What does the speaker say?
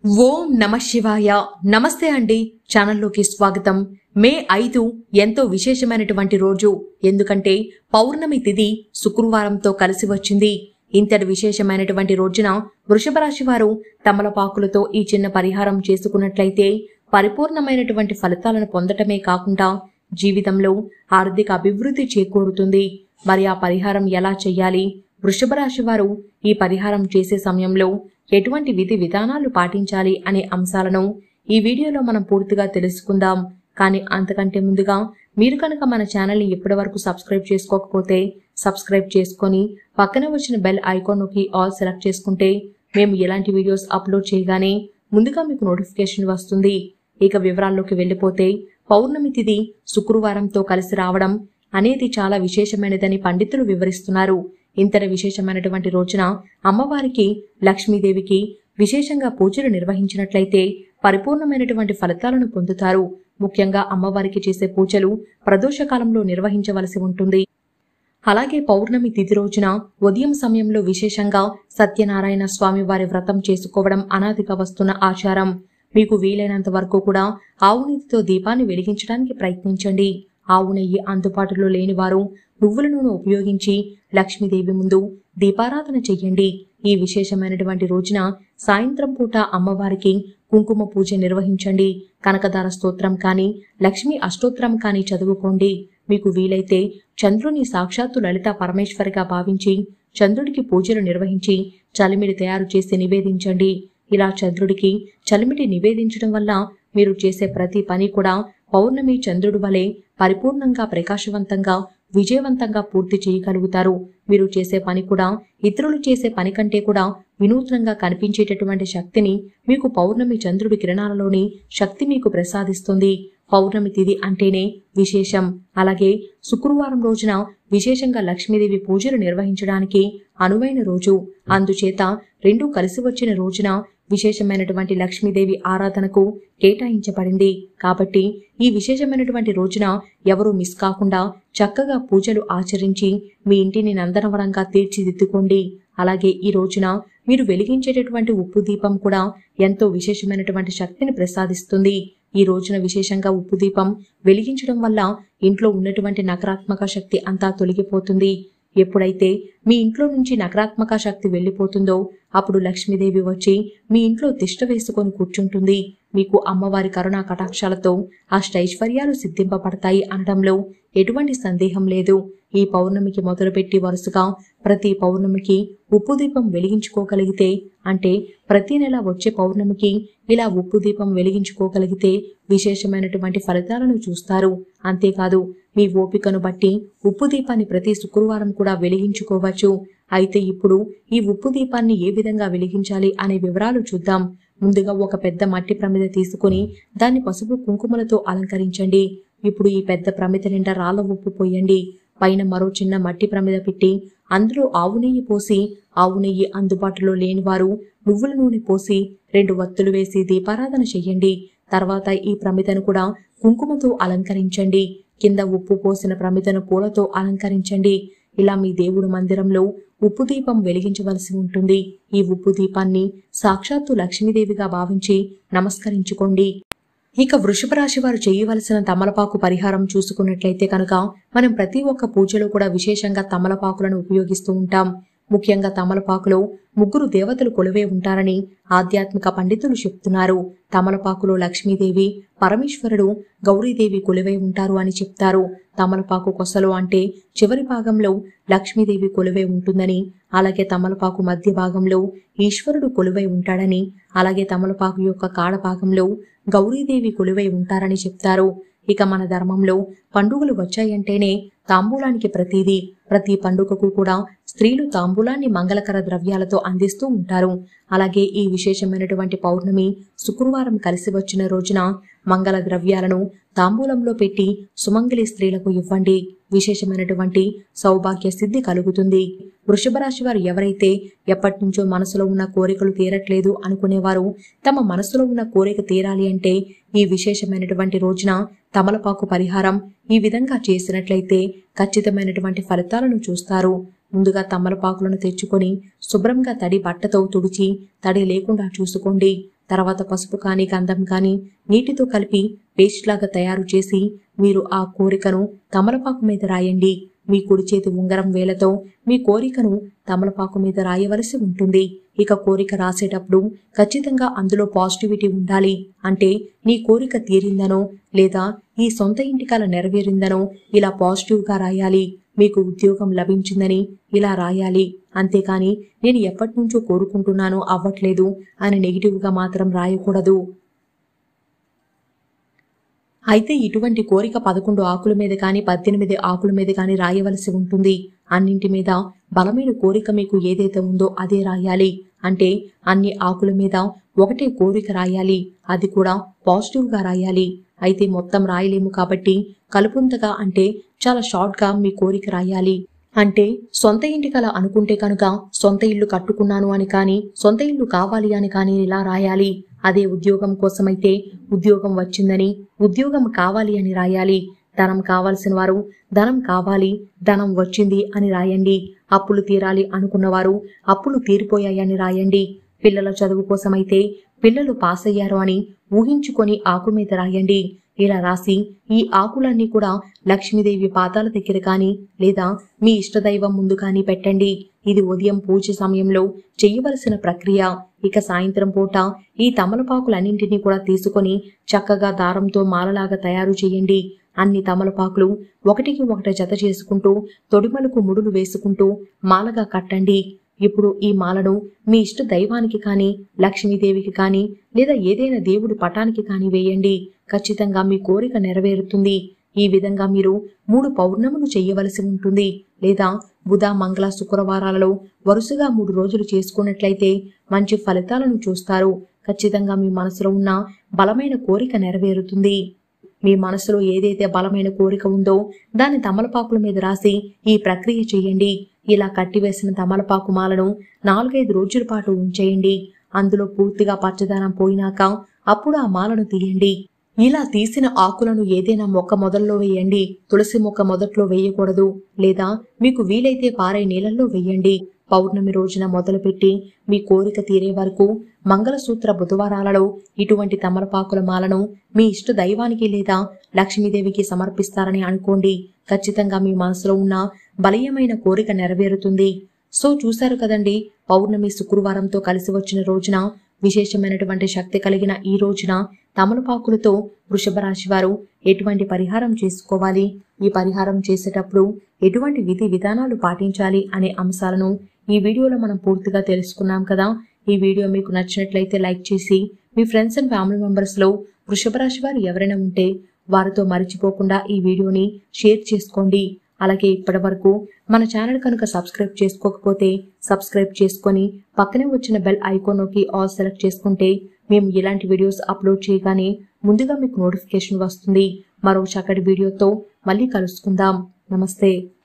ఓం నమ శివాయ నమస్తే అండి ఛానల్లోకి స్వాగతం మే ఐదు ఎంతో విశేషమైనటువంటి రోజు ఎందుకంటే పౌర్ణమి తిథి శుక్రవారంతో కలిసి వచ్చింది ఇంతటి విశేషమైనటువంటి రోజున వృషభ రాశి వారు తమలపాకులతో ఈ చిన్న పరిహారం చేసుకున్నట్లయితే పరిపూర్ణమైనటువంటి ఫలితాలను పొందటమే కాకుండా జీవితంలో ఆర్థిక అభివృద్ధి చేకూరుతుంది మరి ఆ పరిహారం ఎలా చేయాలి వృషభ రాశి వారు ఈ పరిహారం చేసే సమయంలో ఎటువంటి విధి విధానాలు పాటించాలి అనే అంశాలను ఈ వీడియోలో మనం పూర్తిగా తెలుసుకుందాం కానీ అంతకంటే ముందుగా మీరు కనుక మన ఛానల్ని ఇప్పటి వరకు సబ్స్క్రైబ్ చేసుకోకపోతే సబ్స్క్రైబ్ చేసుకొని పక్కనే వచ్చిన బెల్ ఐకాన్ నొక్కి ఆల్ సెలెక్ట్ చేసుకుంటే మేము ఎలాంటి వీడియోస్ అప్లోడ్ చేయగానే ముందుగా మీకు నోటిఫికేషన్ వస్తుంది ఇక వివరాల్లోకి వెళ్ళిపోతే పౌర్ణమి తిథి శుక్రవారంతో కలిసి రావడం అనేది చాలా విశేషమైనదని పండితులు వివరిస్తున్నారు ఇంతటి విశేషమైనటువంటి రోజున అమ్మవారికి లక్ష్మీదేవికి విశేషంగా పూజలు నిర్వహించినట్లయితే పరిపూర్ణమైనటువంటి ఫలితాలను పొందుతారు ముఖ్యంగా అమ్మవారికి చేసే పూజలు ప్రదోషకాలంలో నిర్వహించవలసి ఉంటుంది అలాగే పౌర్ణమి తిథి రోజున ఉదయం సమయంలో విశేషంగా సత్యనారాయణ స్వామి వారి వ్రతం చేసుకోవడం అనాదిగా వస్తున్న ఆచారం మీకు వీలైనంత వరకు కూడా ఆవు నెయ్యితో దీపాన్ని వెలిగించడానికి ప్రయత్నించండి ఆవు నెయ్యి అందుబాటులో లేని వారు నువ్వుల నూనె ఉపయోగించి లక్ష్మీదేవి ముందు దీపారాధన చెయ్యండి ఈ విశేషమైనటువంటి రోజున సాయంత్రం పూట అమ్మవారికి కుంకుమ పూజ నిర్వహించండి కనకదార స్తోత్రం కానీ లక్ష్మీ అష్టోత్తరం కానీ చదువుకోండి మీకు వీలైతే చంద్రుని సాక్షాత్తు లలిత పరమేశ్వరిగా భావించి చంద్రుడికి పూజలు నిర్వహించి చలిమిడి తయారు చేసి నివేదించండి ఇలా చంద్రుడికి చలిమిడి నివేదించడం వల్ల మీరు చేసే ప్రతి పని కూడా పౌర్ణమి చంద్రుడు వలె పరిపూర్ణంగా ప్రకాశవంతంగా విజయవంతంగా పూర్తి చేయగలుగుతారు మీరు చేసే పని కూడా ఇతరులు చేసే పని కంటే కూడా వినూత్నంగా కనిపించేటటువంటి శక్తిని మీకు పౌర్ణమి చంద్రుడి కిరణాలలోని శక్తి మీకు ప్రసాదిస్తుంది పౌర్ణమి తిథి అంటేనే విశేషం అలాగే శుక్రవారం రోజున విశేషంగా లక్ష్మీదేవి పూజలు నిర్వహించడానికి అనువైన రోజు అందుచేత రెండు కలిసి వచ్చిన రోజున విశేషమైనటువంటి లక్ష్మీదేవి ఆరాధనకు కేటాయించబడింది కాబట్టి ఈ విశేషమైనటువంటి రోజున ఎవరూ మిస్ కాకుండా చక్కగా పూజలు ఆచరించి మీ ఇంటిని నందనవనంగా తీర్చిదిద్దుకోండి అలాగే ఈ రోజున మీరు వెలిగించేటటువంటి ఉప్పు దీపం కూడా ఎంతో విశేషమైనటువంటి శక్తిని ప్రసాదిస్తుంది ఈ రోజున విశేషంగా ఉప్పు దీపం వెలిగించడం వల్ల ఇంట్లో ఉన్నటువంటి నకారాత్మక శక్తి అంతా తొలగిపోతుంది ఎప్పుడైతే మీ ఇంట్లో నుంచి నకారాత్మక శక్తి వెళ్ళిపోతుందో అప్పుడు లక్ష్మీదేవి వచ్చి మీ ఇంట్లో తిష్ట వేసుకొని కూర్చుంటుంది మీకు అమ్మవారి కరుణా కటాక్షాలతో అష్టైశ్వర్యాలు సిద్ధింపబడతాయి అనడంలో ఎటువంటి సందేహం లేదు ఈ పౌర్ణమికి మొదలుపెట్టి వరుసగా ప్రతి పౌర్ణమికి ఉప్పు దీపం వెలిగించుకోగలిగితే అంటే ప్రతి నెల వచ్చే పౌర్ణమికి ఇలా ఉప్పు దీపం వెలిగించుకోగలిగితే విశేషమైనటువంటి ఫలితాలను చూస్తారు అంతేకాదు మీ ఓపికను బట్టి ఉప్పు దీపాన్ని ప్రతి శుక్రవారం కూడా వెలిగించుకోవచ్చు అయితే ఇప్పుడు ఈ ఉప్పు దీపాన్ని ఏ విధంగా వెలిగించాలి అనే వివరాలు చూద్దాం ముందుగా ఒక పెద్ద మట్టి ప్రమిద తీసుకుని దాన్ని పసుపు కుంకుమలతో అలంకరించండి ఇప్పుడు ఈ పెద్ద ప్రమిద నిండా రాళ్ళ ఉప్పు పోయండి పైన మరో చిన్న మట్టి ప్రమిద పెట్టి అందులో ఆవు నెయ్యి పోసి ఆవు నెయ్యి అందుబాటులో లేని వారు నువ్వుల నూనె పోసి రెండు వత్తులు వేసి దీపారాధన చెయ్యండి తర్వాత ఈ ప్రమిదను కూడా కుంకుమతో అలంకరించండి కింద ఉప్పు పోసిన ప్రమిదను పూలతో అలంకరించండి ఇలా మీ దేవుడు మందిరంలో ఉప్పు దీపం వెలిగించవలసి ఉంటుంది ఈ ఉప్పు దీపాన్ని సాక్షాత్తు లక్ష్మీదేవిగా భావించి నమస్కరించుకోండి ఇక వృషభ రాశి వారు చేయవలసిన తమలపాకు పరిహారం చూసుకున్నట్లయితే కనుక మనం ప్రతి ఒక్క పూజలో కూడా విశేషంగా తమలపాకులను ఉపయోగిస్తూ ఉంటాం ముఖ్యంగా తమలపాకులో ముగ్గురు దేవతలు కొలువే ఉంటారని ఆధ్యాత్మిక పండితులు చెప్తున్నారు తమలపాకులో లక్ష్మీదేవి పరమేశ్వరుడు గౌరీదేవి కొలువై ఉంటారు అని చెప్తారు తమలపాకు కొసలు అంటే చివరి భాగంలో లక్ష్మీదేవి కొలువై ఉంటుందని అలాగే తమలపాకు మధ్య భాగంలో ఈశ్వరుడు కొలువై ఉంటాడని అలాగే తమలపాకు యొక్క కాడ భాగంలో గౌరీదేవి కొలువై ఉంటారని చెప్తారు ఇక మన ధర్మంలో పండుగలు వచ్చాయంటేనే తాంబూలానికి ప్రతిదీ ప్రతి పండుగకు కూడా స్త్రీలు తాంబూలాన్ని మంగళకర ద్రవ్యాలతో అందిస్తూ ఉంటారు అలాగే ఈ విశేషమైనటువంటి పౌర్ణమి శుక్రవారం కలిసి వచ్చిన రోజున మంగళ ద్రవ్యాలను తాంబూలంలో పెట్టి సుమంగళి స్త్రీలకు ఇవ్వండి విశేషమైనటువంటి సౌభాగ్య సిద్ధి కలుగుతుంది వృషభ రాశి వారు ఎవరైతే ఎప్పటి నుంచో మనసులో ఉన్న కోరికలు తీరట్లేదు అనుకునేవారు తమ మనసులో ఉన్న కోరిక తీరాలి అంటే ఈ విశేషమైనటువంటి రోజున తమలపాకు పరిహారం ఈ విధంగా చేసినట్లయితే ఖచ్చితమైనటువంటి ఫలితాలను చూస్తారు ముందుగా తమలపాకులను తెచ్చుకొని శుభ్రంగా తడి బట్టతో తుడిచి తడి లేకుండా చూసుకోండి తర్వాత పసుపు కానీ గంధం కానీ నీటితో కలిపి పేస్ట్ లాగా తయారు చేసి మీరు ఆ కోరికను తమలపాకు మీద రాయండి మీ కుడి చేతి ఉంగరం వేలతో మీ కోరికను తమలపాకు మీద రాయవలసి ఉంటుంది ఇక కోరిక రాసేటప్పుడు ఖచ్చితంగా అందులో పాజిటివిటీ ఉండాలి అంటే నీ కోరిక తీరిందనో లేదా ఈ సొంత ఇంటి కల నెరవేరిందనో ఇలా పాజిటివ్గా రాయాలి మీకు ఉద్యోగం లభించిందని ఇలా రాయాలి అంతేకాని నేను ఎప్పటి నుంచో కోరుకుంటున్నానో అవ్వట్లేదు అని నెగిటివ్గా మాత్రం రాయకూడదు అయితే ఇటువంటి కోరిక పదకొండు ఆకుల మీద కానీ పద్దెనిమిది ఆకుల మీద కానీ రాయవలసి ఉంటుంది అన్నింటి మీద బలమైన కోరిక మీకు ఏదైతే ఉందో అదే రాయాలి అంటే అన్ని ఆకుల మీద ఒకటే కోరిక రాయాలి అది కూడా పాజిటివ్గా రాయాలి అయితే మొత్తం రాయలేము కాబట్టి కలుపుంతగా అంటే చాలా షార్ట్గా మీ కోరిక రాయాలి అంటే సొంత ఇంటి కల అనుకుంటే కనుక సొంత ఇల్లు కట్టుకున్నాను అని కానీ సొంత ఇల్లు కావాలి అని కానీ ఇలా రాయాలి అదే ఉద్యోగం కోసమైతే ఉద్యోగం వచ్చిందని ఉద్యోగం కావాలి అని రాయాలి ధనం కావాల్సిన వారు ధనం కావాలి ధనం వచ్చింది అని రాయండి అప్పులు తీరాలి అనుకున్నవారు అప్పులు తీరిపోయాయని రాయండి పిల్లల చదువు కోసమైతే పిల్లలు పాస్ అయ్యారు అని ఊహించుకొని ఆకు మీద రాయండి ఇలా రాసి ఈ ఆకులన్నీ కూడా లక్ష్మీదేవి పాదాల దగ్గర కానీ లేదా మీ ఇష్టదైవం ముందు కానీ పెట్టండి ఇది ఉదయం పూజ సమయంలో చేయవలసిన ప్రక్రియ ఇక సాయంత్రం పూట ఈ తమలపాకులన్నింటినీ కూడా తీసుకొని చక్కగా దారంతో మాలలాగా తయారు చేయండి అన్ని తమలపాకులు ఒకటికి ఒకటి జత చేసుకుంటూ తొడిమలకు ముడులు వేసుకుంటూ మాలగా కట్టండి ఇప్పుడు ఈ మాలను మీ ఇష్ట దైవానికి కానీ లక్ష్మీదేవికి కానీ లేదా ఏదైనా దేవుడి పటానికి కానీ వేయండి ఖచ్చితంగా మీ కోరిక నెరవేరుతుంది ఈ విధంగా మీరు మూడు పౌర్ణములు చేయవలసి ఉంటుంది లేదా బుధ మంగళ శుక్రవారాలలో వరుసగా మూడు రోజులు చేసుకున్నట్లయితే మంచి ఫలితాలను చూస్తారు ఖచ్చితంగా మీ మనసులో ఉన్న బలమైన కోరిక నెరవేరుతుంది మీ మనసులో ఏదైతే బలమైన కోరిక ఉందో దాన్ని తమలపాకుల మీద రాసి ఈ ప్రక్రియ చేయండి ఇలా కట్టివేసిన తమలపాకు మాలను నాలుగైదు రోజుల పాటు ఉంచేయండి అందులో పూర్తిగా పచ్చదనం పోయినాక అప్పుడు ఆ మాలను తీయండి ఇలా తీసిన ఆకులను ఏదైనా మొక్క మొదల్లో వేయండి తులసి మొక్క మొదట్లో వేయకూడదు లేదా మీకు వీలైతే పారే నీళ్ళల్లో వేయండి పౌర్ణమి రోజున మొదలుపెట్టి మీ కోరిక తీరే వరకు మంగళసూత్ర బుధవారాలలో ఇటువంటి తమలపాకుల మాలను మీ ఇష్ట దైవానికి లేదా లక్ష్మీదేవికి సమర్పిస్తారని అనుకోండి ఖచ్చితంగా మీ మనసులో ఉన్న బలీయమైన కోరిక నెరవేరుతుంది సో చూశారు కదండి పౌర్ణమి శుక్రవారంతో కలిసి వచ్చిన రోజున విశేషమైనటువంటి శక్తి కలిగిన ఈ రోజున తమలపాకులతో వృషభ రాశి వారు ఎటువంటి పరిహారం చేసుకోవాలి ఈ పరిహారం చేసేటప్పుడు ఎటువంటి విధి విధానాలు పాటించాలి అనే అంశాలను ఈ వీడియోలో మనం పూర్తిగా తెలుసుకున్నాం కదా ఈ వీడియో మీకు నచ్చినట్లయితే లైక్ చేసి మీ ఫ్రెండ్స్ అండ్ ఫ్యామిలీ మెంబర్స్లో వృషభ రాశి వారు ఎవరైనా ఉంటే వారితో మర్చిపోకుండా ఈ వీడియోని షేర్ చేసుకోండి అలాగే ఇప్పటి వరకు మన ఛానల్ కనుక సబ్స్క్రైబ్ చేసుకోకపోతే సబ్స్క్రైబ్ చేసుకొని పక్కనే వచ్చిన బెల్ ఐకాన్ నొక్కి ఆల్ సెలెక్ట్ చేసుకుంటే మేము ఇలాంటి వీడియోస్ అప్లోడ్ చేయగానే ముందుగా మీకు నోటిఫికేషన్ వస్తుంది మరో చక్కటి వీడియోతో మళ్ళీ కలుసుకుందాం నమస్తే